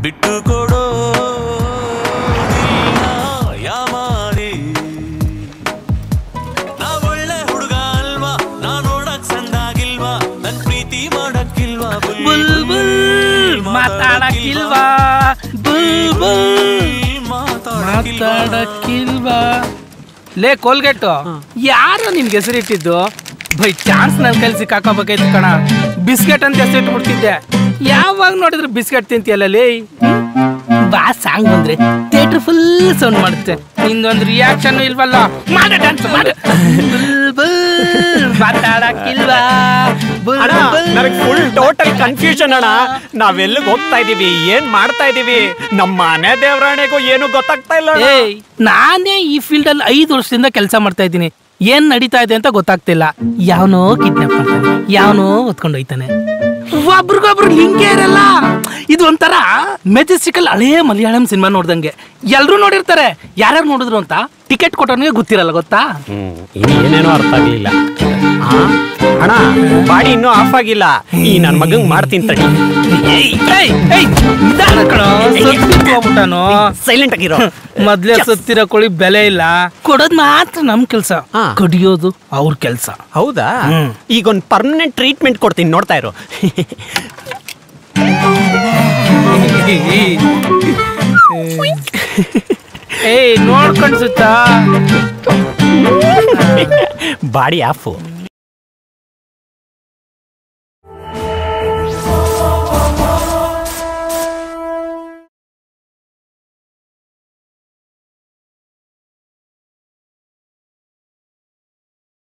ಬಿಟ್ಟು ಕೊಡೋ ಯಾಮಾರಿ ನಾ ಒಳ್ಳೆ ಹುಡುಗ ಅಲ್ವಾ ನಾ ನೋಡಕ್ ಸಂದಾಗಿಲ್ವಾ ನನ್ ಪ್ರೀತಿ ಮಾಡಕ್ಕಿಲ್ವಾ ಬುಲ್ ಬುಲ್ ಮಾತಾಡಕ್ಕಿಲ್ವಾ ಬುಲ್ ಬುಲ್ ಮಾತಾಡಕ್ಕಿಲ್ವಾ ಲೇ ಕೋಲ್ಗೆಟ್ಟು ಯಾರು ನಿಮ್ಗೆ ಹೆಸರಿಟ್ಟಿದ್ದು ಬೈ ಚಾನ್ಸ್ ನನ್ನ ಕೈಲಿ ಸಿಕ್ಕಾಕೋಬೇಕಾಯ್ತು ಕಣ ಬಿಸ್ಕೆಟ್ ಅಂತ ಹೆಸರಿಟ್ಬಿಡ್ತಿದ್ದೆ ಯಾವಾಗ ನೋಡಿದ್ರೆ ಬಿಸ್ಕೆಟ್ ತಿಂತೀಯಲ್ಲ ಲೇ ಹ್ಮ್? ಬಾ ಸಾಂಗ್ ಬಂದ್ರೆ ಥಿಯೇಟರ್ ಫುಲ್ ಸೌಂಡ್ ಮಾಡುತ್ತೆ ನಿಂದೊಂದು ರಿಯಾಕ್ಷನ್ ಇಲ್ವಲ್ಲ ಮಾಡ ಡ್ಯಾನ್ಸ್ ಮಾಡ ಬುಲ್ ಬುಲ್ ಮಾತಾಡಕ್ಕಿಲ್ವಾ ಬುಲ್ ಅಣ್ಣ ಬುಲ್ ನನಗೆ ಫುಲ್ ಟೋಟಲ್ ಕನ್ಫ್ಯೂಷನ್ ಅಣ್ಣ ನಾವೆಲ್ಲಿಗೆ ಹೋಗ್ತಾ ಇದೀವಿ ಏನ್ ಮಾಡ್ತಾ ಇದೀವಿ ನಮ್ಮ ಮನೆ ದೇವರಾಣೆಗೂ ಏನು ಗೊತ್ತಾಗ್ತಾ ಇಲ್ಲ ಅಣ್ಣ. ಏಯ್ ನಾನೇ ಈ ಫೀಲ್ಡ್ ಅಲ್ಲಿ ಐದು ವರ್ಷದಿಂದ ಕೆಲಸ ಮಾಡ್ತಾ ಇದ್ದೀನಿ ಏನ್ ನಡೀತಾ ಇದೆ ಅಂತ ಗೊತ್ತಾಗ್ತಿಲ್ಲ ಯಾವನೋ ಕಿಡ್ನಾಪ್ ಮಾಡ್ತಾನೆ ಯಾವನೋ ಹೊತ್ಕೊಂಡು ಹೋಯ್ತಾನೆ ಒಬ್ರಿಗೊಬ್ರು ಲಿಂಕೇ ಇರಲ್ಲ ಇದು ಒಂಥರ ಮೆಜೆಸ್ಟಿಕಲ್ ಹಳೇ ಮಲಯಾಳಂ ಸಿನಿಮಾ ನೋಡ್ದಂಗೆ ಎಲ್ರು ನೋಡಿರ್ತಾರೆ ಯಾರ್ಯಾರು ನೋಡಿದ್ರು ಅಂತ ಟಿಕೆಟ್ ಕೊಟ್ಟವನಿಗೆ ಗೊತ್ತಿರಲ್ಲ ಗೊತ್ತಾ ಹ್ಮ್ ಇನ್ನು ಏನೇನೋ ಅರ್ಥ ಆಗ್ಲಿಲ್ಲ ಆ, ಅಣ್ಣ ಬಾಡಿ ಇನ್ನೂ ಆಫ್ ಆಗಿಲ್ಲ ಈ ನನ್ ಮಗಂಗ್ ಮಾಡ್ತೀನಿ ತಡಿ ಏಯ್, ಏಯ್, ಏಯ್, ನಿಧಾನ ಕಣೋ, ಸತ್ತಿತ್ತು ಹೋಗ್ಬಿಟ್ಟಾನು. ಸೈಲೆಂಟ್ ಆಗಿರೋ ಮೊದ್ಲೇ ಸತ್ತಿರೋ ಕೋಳಿ ಬೆಲೆ ಇಲ್ಲ ಕೊಡೋದ್ ಮಾತ್ರ ನಮ್ ಕೆಲ್ಸ ಹಾ. ಕಡಿಯೋದು ಅವ್ರ ಕೆಲ್ಸ ಹೌದಾ ಹ್ಮ್. ಈಗ ಒಂದು ಪರ್ಮನೆಂಟ್ ಟ್ರೀಟ್ಮೆಂಟ್ ಕೊಡ್ತೀನಿ ನೋಡ್ತಾ ಇರೋ ಏಯ್ ನೋಡ್ಕೊಂಡ್ ಸುತ್ತಾ ಬಾಡಿ ಆಫು